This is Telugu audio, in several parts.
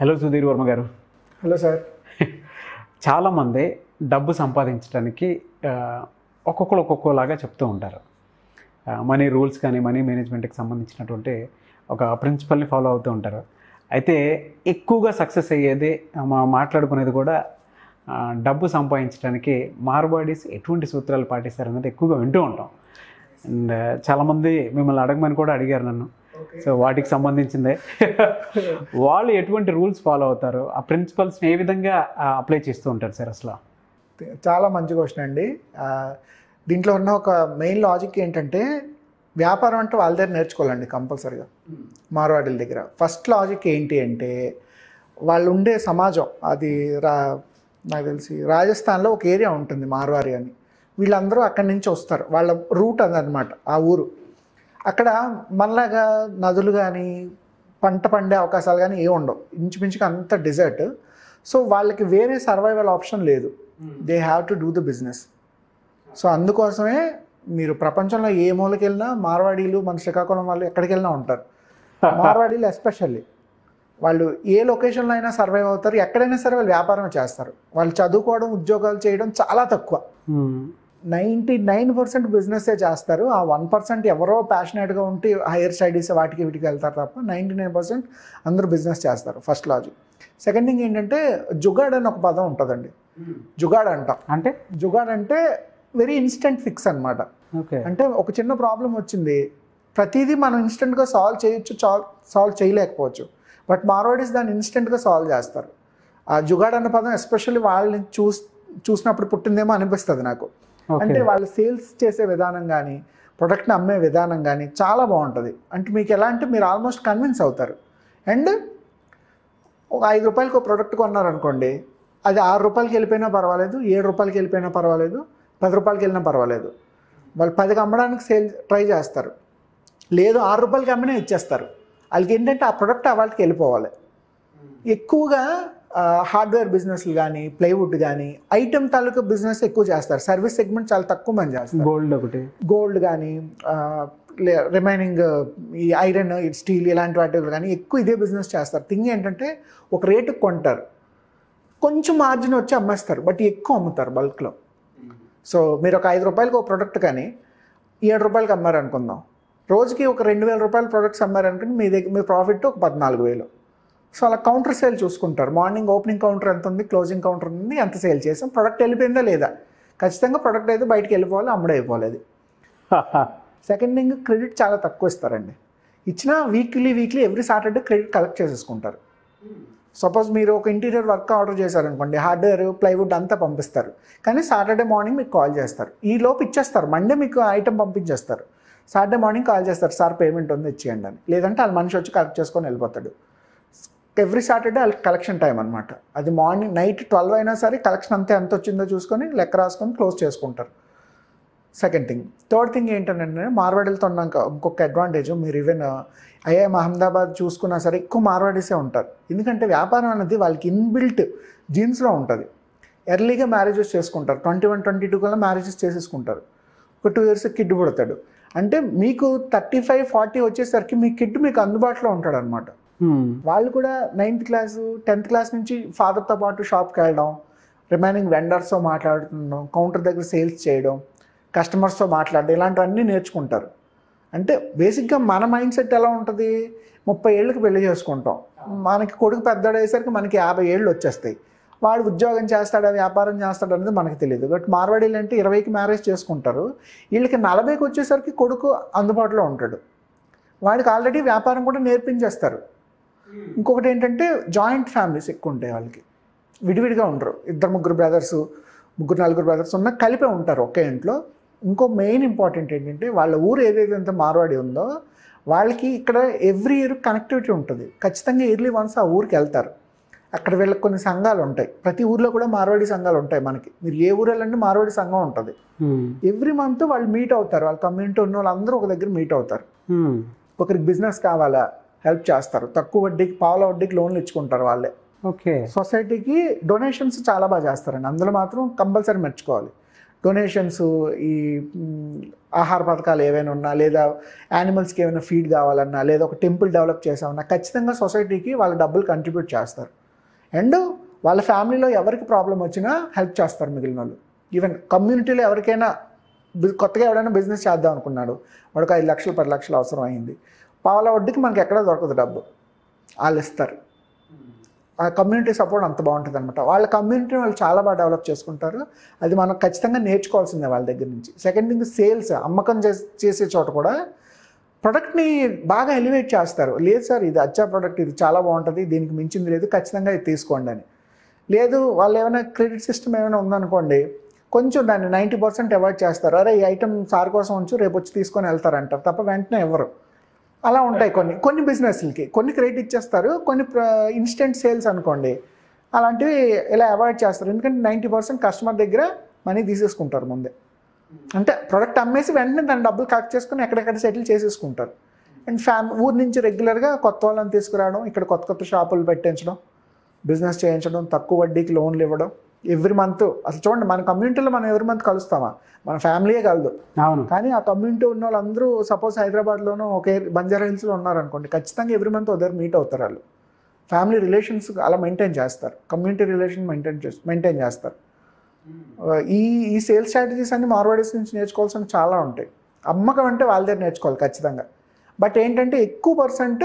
హలో సుధీర్ వర్మ గారు హలో సార్ చాలామంది డబ్బు సంపాదించడానికి ఆ, ఒక్కొక్కరు ఒక్కొక్కలాగా చెప్తూ ఉంటారు మనీ రూల్స్ కానీ మనీ మేనేజ్మెంట్కి సంబంధించినటువంటి ఒక ప్రిన్సిపల్ని ఫాలో అవుతూ ఉంటారు అయితే ఎక్కువగా సక్సెస్ అయ్యేది మనం మాట్లాడుకునేది కూడా ఆ, డబ్బు సంపాదించడానికి మార్వాడీస్ ఎటువంటి సూత్రాలు పాటిస్తారన్నది ఎక్కువగా వింటూ ఉంటాం అండ్ చాలామంది మిమ్మల్ని అడగమని కూడా అడిగారు నన్ను సో వాటికి సంబంధించిందే వాళ్ళు ఎటువంటి రూల్స్ ఫాలో అవుతారు ఆ ప్రిన్సిపల్స్ని ఏ విధంగా అప్లై చేస్తూ ఉంటారు సార్ అసలు చాలా మంచి క్వశ్చన్ అండి ఆ, దీంట్లో ఉన్న ఒక మెయిన్ లాజిక్ ఏంటంటే వ్యాపారం అంటే వాళ్ళ దగ్గర నేర్చుకోవాలండి కంపల్సరీగా మార్వాడీల దగ్గర ఫస్ట్ లాజిక్ ఏంటి అంటే వాళ్ళు ఉండే సమాజం అది రా నాకు తెలిసి రాజస్థాన్లో ఒక ఏరియా ఉంటుంది మార్వారి అని వీళ్ళందరూ అక్కడి నుంచి వస్తారు వాళ్ళ రూట్ అదనమాట ఆ ఊరు అక్కడ మనలాగా నదులు కానీ పంట పండే అవకాశాలు కానీ ఏ ఉండవు ఇంచుమించుగా అంత డిజర్ట్ సో వాళ్ళకి వేరే సర్వైవల్ ఆప్షన్ లేదు they have to do the business so అందుకోసమే మీరు ప్రపంచంలో ఏ మూలకి వెళ్ళినా మార్వాడీలు మన శ్రీకాకుళం వాళ్ళు ఎక్కడికి వెళ్ళినా ఉంటారు మార్వాడీలు ఎస్పెషల్లీ వాళ్ళు ఏ లొకేషన్లో అయినా సర్వైవ్ అవుతారు ఎక్కడైనా సరే వాళ్ళు వ్యాపారం చేస్తారు వాళ్ళు చదువుకోవడం ఉద్యోగాలు చేయడం చాలా తక్కువ మ్మ్. నైంటీ నైన్ పర్సెంట్ బిజినెస్సే చేస్తారు ఆ వన్ పర్సెంట్ ఎవరో ప్యాషనేట్గా ఉంటే హైయర్ స్టడీస్ వాటికి వీటికి వెళ్తారు తప్ప నైంటీ నైన్ పర్సెంట్ అందరూ బిజినెస్ చేస్తారు ఫస్ట్ లాజిక్ సెకండ్ థింగ్ ఏంటంటే జుగాడ్ అని ఒక పదం ఉంటుందండి జుగాడ్ అంటాం అంటే జుగాడ్ అంటే వెరీ ఇన్స్టెంట్ ఫిక్స్ అన్నమాట ఓకే అంటే ఒక చిన్న ప్రాబ్లం వచ్చింది ప్రతిదీ మనం ఇన్స్టెంట్గా సాల్వ్ చేయొచ్చు సాల్వ్ సాల్వ్ చేయలేకపోవచ్చు బట్ మార్వాడీస్ దాన్ని ఇన్స్టెంట్గా సాల్వ్ చేస్తారు ఆ జుగాడ్ అన్న పదం ఎస్పెషల్లీ వాళ్ళని చూస్ చూసినప్పుడు పుట్టిందేమో అనిపిస్తుంది నాకు ఓకే అంటే వాళ్ళు సేల్స్ చేసే విధానం కానీ ప్రొడక్ట్ని అమ్మే విధానం కానీ చాలా బాగుంటుంది అంటే మీకు ఎలా అంటే మీరు ఆల్మోస్ట్ కన్విన్స్ అవుతారు అండ్ ఒక ఐదు రూపాయలకి ఒక ప్రోడక్ట్ కొన్నారనుకోండి అది ఆరు రూపాయలకి వెళ్ళిపోయినా పర్వాలేదు ఏడు రూపాయలకి వెళ్ళిపోయినా పర్వాలేదు పది రూపాయలకి వెళ్ళినా పర్వాలేదు వాళ్ళు పదికి అమ్మడానికి సేల్ ట్రై చేస్తారు లేదు ఆరు రూపాయలకి అమ్మినా ఇచ్చేస్తారు వాళ్ళకి ఏంటంటే ఆ ప్రోడక్ట్ ఆ వాళ్ళకి వెళ్ళిపోవాలి ఎక్కువగా హార్డ్వేర్ బిజినెస్లు కానీ ప్లైవుడ్ కానీ ఐటమ్ తాలూకా బిజినెస్ ఎక్కువ చేస్తారు సర్వీస్ సెగ్మెంట్ చాలా తక్కువ మంది చేస్తారు గోల్డ్ ఒకటి గోల్డ్ కానీ రిమైనింగ్ ఈ ఐరన్ స్టీల్ ఇలాంటి వాటి కానీ ఎక్కువ ఇదే బిజినెస్ చేస్తారు థింగ్ ఏంటంటే ఒక రేటుకి కొంటారు కొంచెం మార్జిన్ వచ్చి అమ్మేస్తారు బట్ ఎక్కువ అమ్ముతారు బల్క్లో సో మీరు ఒక ఐదు రూపాయలకి ఒక ప్రోడక్ట్ కానీ ఏడు రూపాయలకి అమ్మారు అనుకుందాం రోజుకి ఒక రెండు వేల రూపాయల ప్రొడక్ట్స్ అమ్మారు అనుకుని మీ దగ్గర మీ ప్రాఫిట్ ఒక పద్నాలుగు వేలు సో అలా కౌంటర్ సేల్ చూసుకుంటారు మార్నింగ్ ఓపెనింగ్ కౌంటర్ ఎంత ఉంది క్లోజింగ్ కౌంటర్ ఉంది ఎంత సేల్ చేసాం ప్రొడక్ట్ వెళ్ళిపోయిందా లేదా ఖచ్చితంగా ప్రొడక్ట్ అయితే బయటికి వెళ్ళిపోవాలి అమ్ముడైపోవాలి అది సెకండ్ థింగ్ క్రెడిట్ చాలా తక్కువ ఇస్తారండి ఇచ్చిన weekly weekly every Saturday credit collect చేసేసుకుంటారు సపోజ్ మీరు ఒక ఇంటీరియర్ వర్క్ ఆర్డర్ చేశారనుకోండి హార్డ్వేర్ ప్లైవుడ్ అంతా పంపిస్తారు కానీ సాటర్డే మార్నింగ్ మీకు కాల్ చేస్తారు ఈ లోపు ఇచ్చేస్తారు మండే మీకు ఐటమ్ పంపించేస్తారు సాటర్డే మార్నింగ్ కాల్ చేస్తారు సార్ పేమెంట్ ఉంది ఇచ్చేయండి అని లేదంటే వాళ్ళ మనిషి వచ్చి కలెక్ట్ చేసుకొని వెళ్ళిపోతాడు ఎవ్రీ సాటర్డే వాళ్ళకి కలెక్షన్ టైం అనమాట అది మార్నింగ్ నైట్ ట్వెల్వ్ అయినా సరే కలెక్షన్ అంతే ఎంత వచ్చిందో చూసుకొని లెక్క రాసుకొని క్లోజ్ చేసుకుంటారు సెకండ్ థింగ్ థర్డ్ థింగ్ ఏంటంటే మార్వాడీలతో ఉన్నాక ఇంకొక అడ్వాంటేజ్ మీరు ఈవెన్ ఐఐఎం అహ్మదాబాద్ చూసుకున్నా సరే ఎక్కువ మార్వాడీసే ఉంటారు ఎందుకంటే వ్యాపారం అనేది వాళ్ళకి ఇన్బిల్ట్ జీన్స్లో ఉంటుంది ఎర్లీగా మ్యారేజెస్ చేసుకుంటారు ట్వంటీ వన్ ట్వంటీ టూ కల్లా మ్యారేజెస్ చేసేసుకుంటారు ఒక టూ ఇయర్స్ కిడ్ పుడతాడు అంటే మీకు థర్టీ ఫైవ్ ఫార్టీ వచ్చేసరికి మీ కిడ్ మీకు అందుబాటులో ఉంటాడు అనమాట మ్మ్. వాళ్ళు కూడా నైన్త్ క్లాస్ టెన్త్ క్లాస్ నుంచి ఫాదర్తో పాటు షాప్కి వెళ్ళడం రిమైనింగ్ వెండర్స్తో మాట్లాడుతుండడం కౌంటర్ దగ్గర సేల్స్ చేయడం కస్టమర్స్తో మాట్లాడడం ఇలాంటివన్నీ నేర్చుకుంటారు అంటే బేసిక్గా మన మైండ్ సెట్ ఎలా ఉంటుంది ముప్పై ఏళ్ళకి పెళ్లి చేసుకుంటాం మనకి కొడుకు పెద్దడయ్యేసరికి మనకి యాభై ఏళ్ళు వచ్చేస్తాయి వాడు ఉద్యోగం చేస్తాడా వ్యాపారం చేస్తాడు అనేది మనకు తెలియదు బట్ మార్వాడీలు అంటే ఇరవైకి మ్యారేజ్ చేసుకుంటారు వీళ్ళకి నలభైకి వచ్చేసరికి కొడుకు అందుబాటులో ఉంటాడు వాడికి ఆల్రెడీ వ్యాపారం కూడా నేర్పించేస్తారు ఇంకొకటి ఏంటంటే జాయింట్ ఫ్యామిలీస్ ఎక్కువ ఉంటాయి వాళ్ళకి విడివిడిగా ఉండరు ఇద్దరు ముగ్గురు బ్రదర్స్ ముగ్గురు నలుగురు బ్రదర్స్ ఉన్నా కలిపే ఉంటారు ఒకే ఇంట్లో ఇంకో మెయిన్ ఇంపార్టెంట్ ఏంటంటే వాళ్ళ ఊరు ఏదైతే మార్వాడి ఉందో వాళ్ళకి ఇక్కడ ఎవ్రీ ఇయర్ కనెక్టివిటీ ఉంటుంది ఖచ్చితంగా ఇయర్లీ వన్స్ ఆ ఊరికి వెళ్తారు అక్కడ వీళ్ళకి కొన్ని సంఘాలు ఉంటాయి ప్రతి ఊర్లో కూడా మార్వాడి సంఘాలు ఉంటాయి మనకి మీరు ఏ ఊరు వెళ్ళండి మార్వాడి సంఘం ఉంటుంది మ్మ్. ఎవ్రీ మంత్ వాళ్ళు మీట్ అవుతారు వాళ్ళ కమ్యూనిటీ ఉన్న వాళ్ళందరూ ఒక దగ్గర మీట్ అవుతారు మ్మ్. ఒకరికి బిజినెస్ కావాలా హెల్ప్ చేస్తారు తక్కువ వడ్డీకి పావుల వడ్డీకి లోన్లు ఇచ్చుకుంటారు వాళ్ళే ఓకే సొసైటీకి డొనేషన్స్ చాలా బాగా చేస్తారండి అందులో మాత్రం కంపల్సరీ మెచ్చుకోవాలి డొనేషన్స్ ఈ మ్, ఆహార పథకాలు ఏవైనా ఉన్నా లేదా యానిమల్స్కి ఏమైనా ఫీడ్ కావాలన్నా లేదా ఒక టెంపుల్ డెవలప్ చేసామన్నా ఖచ్చితంగా సొసైటీకి వాళ్ళ డబ్బులు కంట్రిబ్యూట్ చేస్తారు అండ్ వాళ్ళ ఫ్యామిలీలో ఎవరికి ప్రాబ్లం వచ్చినా హెల్ప్ చేస్తారు మిగిలిన వాళ్ళు ఈవెన్ కమ్యూనిటీలో ఎవరికైనా బి- కొత్తగా ఎవడైనా బిజినెస్ చేద్దాం అనుకున్నాడు వాడికి ఐదు లక్షలు పది లక్షలు అవసరం అయింది పావుల వడ్డీకి మనకి ఎక్కడ దొరకదు డబ్బు వాళ్ళు ఇస్తారు ఆ కమ్యూనిటీ సపోర్ట్ అంత బాగుంటుంది అనమాట వాళ్ళ కమ్యూనిటీ వాళ్ళు చాలా బాగా డెవలప్ చేసుకుంటారు అది మనం ఖచ్చితంగా నేర్చుకోవాల్సిందే వాళ్ళ దగ్గర నుంచి సెకండ్ థింగ్ సేల్స్ అమ్మకం చేసే చేసే చోట కూడా ప్రొడక్ట్ని బాగా ఎలివేట్ చేస్తారు లేదు సార్ ఇది అచ్చా ప్రోడక్ట్ ఇది చాలా బాగుంటుంది దీనికి మించింది లేదు ఖచ్చితంగా ఇది తీసుకోండి అని లేదు వాళ్ళు ఏమైనా క్రెడిట్ సిస్టమ్ ఏమైనా ఉందనుకోండి కొంచెం దాన్ని నైంటీ పర్సెంట్ అవాయిడ్ చేస్తారు అరే ఈ ఐటమ్ సార్ కోసం ఉంచు రేపు వచ్చి తీసుకొని వెళ్తారంటారు తప్ప వెంటనే ఎవరు అలా ఉంటాయి కొన్ని కొన్ని బిజినెస్లకి కొన్ని క్రెడిట్ ఇచ్చేస్తారు కొన్ని ఇన్స్టెంట్ సేల్స్ అనుకోండి అలాంటివి ఇలా అవాయిడ్ చేస్తారు ఎందుకంటే నైంటీ పర్సెంట్ కస్టమర్ దగ్గర మనీ తీసేసుకుంటారు ముందే అంటే ప్రొడక్ట్ అమ్మేసి వెంటనే దాని డబ్బులు కలెక్ట్ చేసుకుని ఎక్కడెక్కడ సెటిల్ చేసేసుకుంటారు అండ్ ఫ్యామ్ ఊరి నుంచి రెగ్యులర్గా కొత్త వాళ్ళని తీసుకురావడం ఇక్కడ కొత్త కొత్త షాపులు పెట్టించడం బిజినెస్ చేయించడం తక్కువ వడ్డీకి లోన్లు ఇవ్వడం ఎవ్రీ మంత్ అసలు చూడండి మన కమ్యూనిటీలో మనం ఎవ్రీ మంత్ కలుస్తామా మన ఫ్యామిలీయే కలదు అవును కానీ ఆ కమ్యూనిటీ ఉన్న వాళ్ళందరూ సపోజ్ హైదరాబాద్లోనూ ఒకే బంజారా హిల్స్లో ఉన్నారనుకోండి ఖచ్చితంగా ఎవ్రీ మంత్ ఉదర్ మీట్ అవుతారు వాళ్ళు ఫ్యామిలీ రిలేషన్స్ అలా మెయింటైన్ చేస్తారు కమ్యూనిటీ రిలేషన్ మెయింటైన్ చేస్తారు మెయింటైన్ చేస్తారు ఆ, ఈ ఈ సేల్స్ స్ట్రాటజీస్ అన్ని మార్వాడీస్ నుంచి నేర్చుకోవాల్సిన చాలా ఉంటాయి అమ్మకం అంటే వాళ్ళ దగ్గర నేర్చుకోవాలి ఖచ్చితంగా బట్ ఏంటంటే ఎక్కువ పర్సెంట్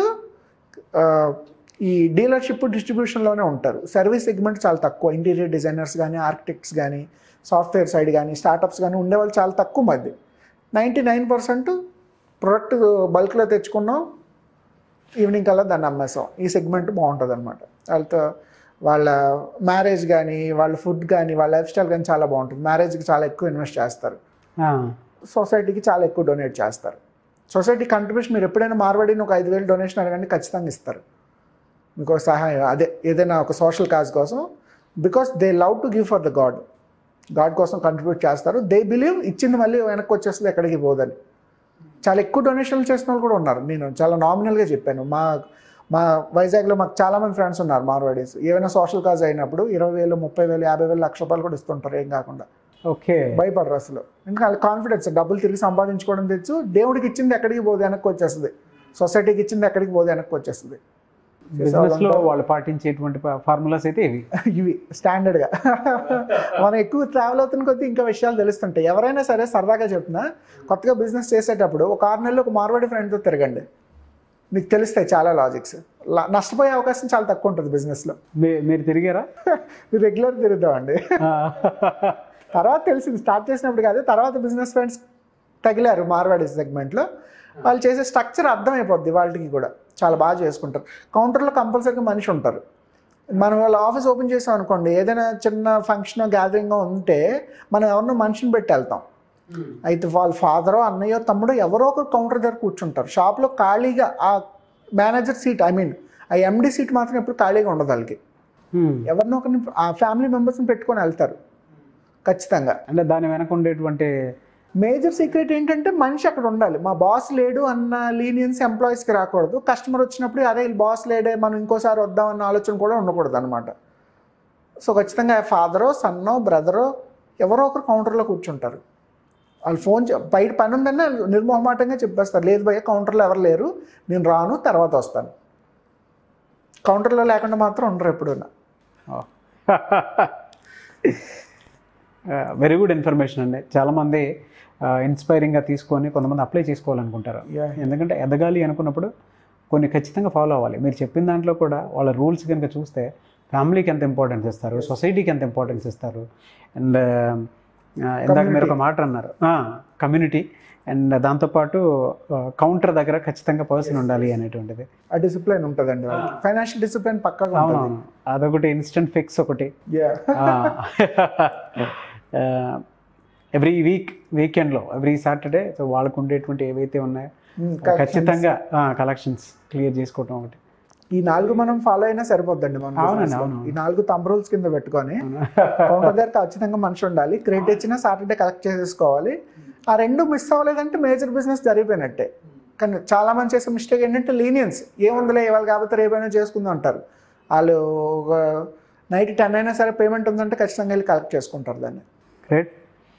ఈ డీలర్షిప్ డిస్ట్రిబ్యూషన్లోనే ఉంటారు సర్వీస్ సెగ్మెంట్ చాలా తక్కువ ఇంటీరియర్ డిజైనర్స్ కానీ ఆర్కిటెక్ట్స్ కానీ సాఫ్ట్వేర్ సైడ్ కానీ స్టార్టప్స్ కానీ ఉండేవాళ్ళు చాలా తక్కువ మంది నైంటీ నైన్ పర్సెంట్ ప్రొడక్ట్ బల్క్లో తెచ్చుకున్నాం ఈవినింగ్ కల్లా దాన్ని అమ్మేసాం ఈ సెగ్మెంట్ బాగుంటుంది అనమాట వాళ్ళతో వాళ్ళ మ్యారేజ్ కానీ వాళ్ళ ఫుడ్ కానీ వాళ్ళ లైఫ్ స్టైల్ కానీ చాలా బాగుంటుంది మ్యారేజ్కి చాలా ఎక్కువ ఇన్వెస్ట్ చేస్తారు ఆ, సొసైటీకి చాలా ఎక్కువ డొనేట్ చేస్తారు సొసైటీ కంట్రిబ్యూషన్ మీరు ఎప్పుడైనా మార్వాడిని ఒక ఐదు వేలు డొనేషన్ అడగండి ఖచ్చితంగా ఇస్తారు మీకు ఒక సహాయం అదే ఏదైనా ఒక సోషల్ కాజ్ కోసం because they love to give for the God God కోసం కంట్రిబ్యూట్ చేస్తారు దే బిలీవ్ ఇచ్చింది మళ్ళీ వెనక్కి వచ్చేస్తుంది ఎక్కడికి పోదని చాలా ఎక్కువ డొనేషన్లు చేసిన వాళ్ళు కూడా ఉన్నారు నేను చాలా నామినల్గా చెప్పాను మా మా వైజాగ్లో మాకు చాలామంది ఫ్రెండ్స్ ఉన్నారు మార్వాడీస్ ఏమైనా సోషల్ కాజ్ అయినప్పుడు ఇరవై వేలు ముప్పై వేలు యాభై వేలు లక్ష రూపాయలు కూడా ఇస్తుంటారు ఏం కాకుండా ఓకే భయపడరు అసలు ఎందుకంటే వాళ్ళ కాన్ఫిడెన్స్ డబ్బులు తిరిగి సంపాదించుకోవడం తెచ్చు దేవుడికి ఇచ్చింది ఎక్కడికి పోదు వెనక్కి వచ్చేస్తుంది సొసైటీకి ఇచ్చింది ఎక్కడికి పోదు వెనక్కి వచ్చేస్తుంది బిజినెస్ లో వాళ్ళు పాటించేటువంటి ఫార్ములాస్ అయితే ఇవి ఇవి స్టాండర్డ్గా మనం ఎక్కువ ట్రావెల్ అవుతున్న కొద్దీ ఇంకా విషయాలు తెలుస్తుంటాయి ఎవరైనా సరే సరదాగా చెప్తున్నా కొత్తగా బిజినెస్ చేసేటప్పుడు ఒక ఆరు నెలలు ఒక మార్వాడి ఫ్రెండ్తో తిరగండి మీకు తెలుస్తాయి చాలా లాజిక్స్ నష్టపోయే అవకాశం చాలా తక్కువ ఉంటుంది బిజినెస్లో మీ- మీరు తిరిగారా మీరు రెగ్యులర్ తిరుగుతామండి ఆ, తర్వాత తెలిసింది స్టార్ట్ చేసినప్పుడు కాదు తర్వాత బిజినెస్ ఫ్రెండ్స్ తగిలారు మార్వాడి సెగ్మెంట్లో వాళ్ళు చేసే స్ట్రక్చర్ అర్థమైపోద్ది వాళ్ళకి కూడా చాలా బాగా చేసుకుంటారు కౌంటర్లో కంపల్సరీగా మనిషి ఉంటారు మనం వాళ్ళ ఆఫీస్ ఓపెన్ చేసాం అనుకోండి ఏదైనా చిన్న ఫంక్షన్ గ్యాదరింగ్ ఉంటే మనం ఎవరినో మనిషిని పెట్టి వెళ్తాం అయితే వాళ్ళ ఫాదరో అన్నయ్యో తమ్ముడో ఎవరో ఒకరు కౌంటర్ దగ్గర కూర్చుంటారు షాప్లో ఖాళీగా ఆ మేనేజర్ సీట్ ఐ మీన్ ఆ ఎండి సీట్ మాత్రం ఎప్పుడు ఖాళీగా ఉండదు వాళ్ళకి హ్మ్. ఎవరినో ఒకరిని ఆ ఫ్యామిలీ మెంబర్స్ని పెట్టుకొని వెళ్తారు ఖచ్చితంగా అంటే దాని వెనక ఉండేటువంటి మేజర్ సీక్రెట్ ఏంటంటే మనిషి అక్కడ ఉండాలి మా బాస్ లేడు అన్న లీనియన్స్ ఎంప్లాయీస్కి రాకూడదు కస్టమర్ వచ్చినప్పుడు అరే బాస్ లేడే మనం ఇంకోసారి వద్దాం అన్న ఆలోచన కూడా ఉండకూడదు అనమాట సో ఖచ్చితంగా ఫాదరో సన్నో బ్రదరో ఎవరో ఒకరు కౌంటర్లో కూర్చుంటారు వాళ్ళు ఫోన్ చే- బయట పని ఉందన్న నిర్మోహమాటంగా చెప్పేస్తారు లేదు భయ్య కౌంటర్లో ఎవరు లేరు నేను రాను తర్వాత వస్తాను కౌంటర్లో లేకుండా మాత్రం ఉండరు ఎప్పుడూనా వెరీ గుడ్ ఇన్ఫర్మేషన్ అండి చాలామంది ఇన్స్పైరింగ్గా తీసుకొని కొంతమంది అప్లై చేసుకోవాలనుకుంటారు Yeah. ఎందుకంటే ఎదగాలి అనుకున్నప్పుడు కొన్ని ఖచ్చితంగా ఫాలో అవ్వాలి మీరు చెప్పిన దాంట్లో కూడా వాళ్ళ రూల్స్ కనుక చూస్తే ఫ్యామిలీకి ఎంత ఇంపార్టెన్స్ ఇస్తారు సొసైటీకి ఎంత ఇంపార్టెన్స్ ఇస్తారు అండ్ ఇందాక మీరు ఒక మాట అన్నారు కమ్యూనిటీ అండ్ దాంతోపాటు కౌంటర్ దగ్గర ఖచ్చితంగా పర్సన్ ఉండాలి అనేటువంటిది ఆ డిసిప్లిన్ ఉంటుందండి వాళ్ళకి ఫైనాన్షియల్ డిసిప్లిన్ పక్కగా ఉంటుంది అవునవును అదొకటి ఇన్స్టెంట్ ఫిక్స్ ఒకటి Yeah. ఎవ్రీ వీక్ వీకెండ్లో ఎవ్రీ సాటర్డే సో వాళ్ళకు ఉండేటువంటి ఏవైతే ఉన్నాయో Mm, corrections. ఖచ్చితంగా కలెక్షన్స్ క్లియర్ చేసుకోవటం ఒకటి ఈ నాలుగు మనం ఫాలో అయినా సరిపోద్దండి మనం అవునండి, business లో. అవును. ఈ నాలుగు తమ్ రూల్స్ కింద పెట్టుకొని కౌంటర్ దగ్గర ఖచ్చితంగా మనిషి ఉండాలి క్రెడిట్ ఇచ్చినా సాటర్డే కలెక్ట్ చేసేసుకోవాలి ఆ రెండు మిస్ అవ్వలేదంటే మేజర్ బిజినెస్ జరిగిపోయినట్టే కానీ చాలా మంది చేసే మిస్టేక్ ఏంటంటే లీనియన్స్ ఏముందిలే ఇవాళ కాకపోతే రేపైనా చేసుకుందాం అంటారు వాళ్ళు నైట్ టెన్ అయినా సరే పేమెంట్ ఉందంటే ఖచ్చితంగా వెళ్ళి కలెక్ట్ చేసుకుంటారు దాన్ని great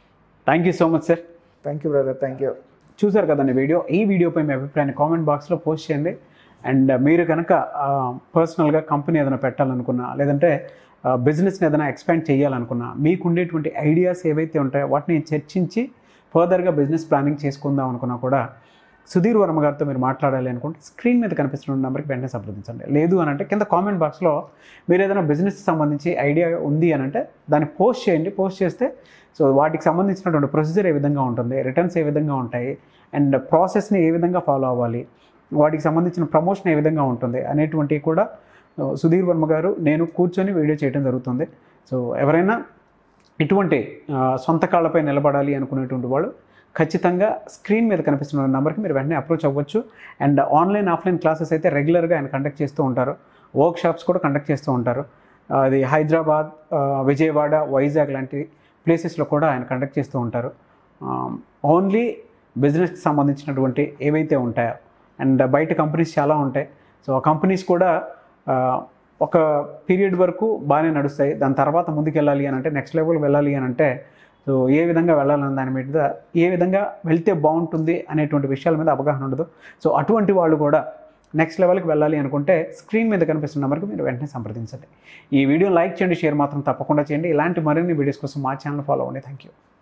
thank you so much sir thank you brother thank you చూసారు కదండి వీడియో ఈ వీడియోపై మీ అభిప్రాయాన్ని కామెంట్ బాక్స్లో పోస్ట్ చేయండి అండ్ మీరు కనుక పర్సనల్గా కంపెనీ ఏదైనా పెట్టాలనుకున్నా లేదంటే బిజినెస్ని ఏదైనా ఎక్స్పాండ్ చేయాలనుకున్నా మీకు ఉండేటువంటి ఐడియాస్ ఏవైతే ఉంటాయో వాటిని చర్చించి ఫర్దర్గా బిజినెస్ ప్లానింగ్ చేసుకుందాం అనుకున్నా కూడా సుధీర్ వర్మ గారితో మీరు మాట్లాడాలి అనుకుంటే స్క్రీన్ మీద కనిపిస్తున్న నెంబర్కి వెంటనే సంప్రదించండి లేదు అని అంటే కింద కామెంట్ బాక్స్లో మీరు ఏదైనా బిజినెస్కి సంబంధించి ఐడియా ఉంది అని అంటే దాన్ని పోస్ట్ చేయండి పోస్ట్ చేస్తే సో వాటికి సంబంధించినటువంటి ప్రొసీజర్ ఏ విధంగా ఉంటుంది రిటర్న్స్ ఏ విధంగా ఉంటాయి అండ్ ప్రాసెస్ని ఏ విధంగా ఫాలో అవ్వాలి వాటికి సంబంధించిన ప్రమోషన్ ఏ విధంగా ఉంటుంది అనేటువంటివి కూడా ఆ, సుధీర్ వర్మ గారు నేను కూర్చొని వీడియో చేయడం జరుగుతుంది సో ఎవరైనా ఇటువంటి ఆ, సొంత కాళ్ళపై నిలబడాలి అనుకునేటువంటి వాళ్ళు ఖచ్చితంగా స్క్రీన్ మీద కనిపిస్తున్న నెంబర్కి మీరు వెంటనే అప్రోచ్ అవ్వచ్చు అండ్ ఆన్లైన్ ఆఫ్లైన్ క్లాసెస్ అయితే రెగ్యులర్గా ఆయన కండక్ట్ చేస్తూ ఉంటారు వర్క్ షాప్స్ కూడా కండక్ట్ చేస్తూ ఉంటారు ఆ, అది హైదరాబాద్ ఆ, విజయవాడ వైజాగ్ లాంటి ప్లేసెస్లో కూడా ఆయన కండక్ట్ చేస్తూ ఉంటారు ఓన్లీ బిజినెస్కి సంబంధించినటువంటి ఏవైతే ఉంటాయో అండ్ బయట కంపెనీస్ చాలా ఉంటాయి సో ఆ కంపెనీస్ కూడా ఆ, ఒక పీరియడ్ వరకు బాగానే నడుస్తాయి దాని తర్వాత ముందుకు వెళ్ళాలి అని అంటే నెక్స్ట్ లెవెల్ వెళ్ళాలి అని అంటే సో ఏ విధంగా వెళ్ళాలన్న దాని మీద ఏ విధంగా వెళ్తే బాగుంటుంది అనేటువంటి విషయాల మీద అవగాహన ఉండదు సో అటువంటి వాళ్ళు కూడా నెక్స్ట్ లెవెల్కి వెళ్ళాలి అనుకుంటే స్క్రీన్ మీద కనిపిస్తున్న నెంబర్కి మీరు వెంటనే సంప్రదించండి ఈ వీడియో లైక్ చేయండి షేర్ మాత్రం తప్పకుండా చేయండి ఇలాంటి మరిన్ని వీడియోస్ కోసం మా ఛానల్ ఫాలో అవ్వండి థ్యాంక్ యూ